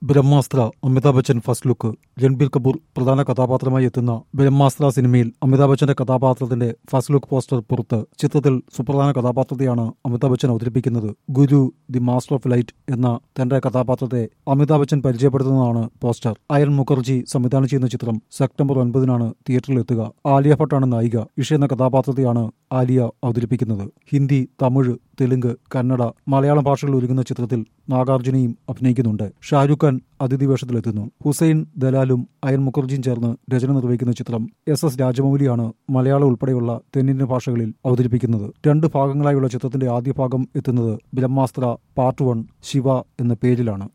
ബ്രഹ്മാസ്ത്ര Amitabh Bachchan first look Ranbir Kapoor പ്രധാന കഥാപാത്രമായി എത്തുന്ന ബ്രഹ്മാസ്ത്ര സിനിമയിൽ അമിതാഭ് ബച്ചന്റെ കഥാപാത്രത്തിന്റെ ഫസ്റ്റ് ലുക്ക് പോസ്റ്റർ പുറത്ത് ചിത്രത്തിൽ സുപ്രധാന കഥാപാത്രത്തെയാണ് അമിതാഭ് ബച്ചൻ അവതരിപ്പിക്കുന്നത് Guru the master of light എന്ന തന്റെ കഥാപാത്രത്തെ അമിതാഭ് ബച്ചൻ പരിചയപ്പെടുത്തുന്നതാണ് പോസ്റ്റർ അയൺ മുഖർജി സംവിധാനം ചെയ്യുന്ന ചിത്രം സെപ്റ്റംബർ ഒൻപതിനാണ് തിയേറ്ററിൽ എത്തുക ആലിയ ഭട്ടാണ് നായിക ഇഷ എന്ന കഥാപാത്രത്തെയാണ് ആലിയ അവതരിപ്പിക്കുന്നത് ഹിന്ദി തമിഴ് തെലുങ്ക് കന്നഡ മലയാളം ഭാഷകളിൽ ഒരുങ്ങുന്ന ചിത്രത്തിൽ നാഗാർജുനയും അഭിനയിക്കുന്നുണ്ട് ഷാരൂഖ് ഖാൻ അതിഥി വേഷത്തിലെത്തുന്നു ഹുസൈൻ ദലാലും അയൻ മുഖർജിയും ചേർന്ന് രചന നിർവഹിക്കുന്ന ചിത്രം എസ് എസ് രാജമൗലിയാണ് മലയാളം ഉൾപ്പെടെയുള്ള തെന്നിന്ത്യൻ ഭാഷകളിൽ അവതരിപ്പിക്കുന്നത് രണ്ട് ഭാഗങ്ങളായുള്ള ചിത്രത്തിന്റെ ആദ്യ ഭാഗം എത്തുന്നത് ബ്രഹ്മാസ്ത്ര പാർട്ട് വൺ ശിവ എന്ന പേരിലാണ്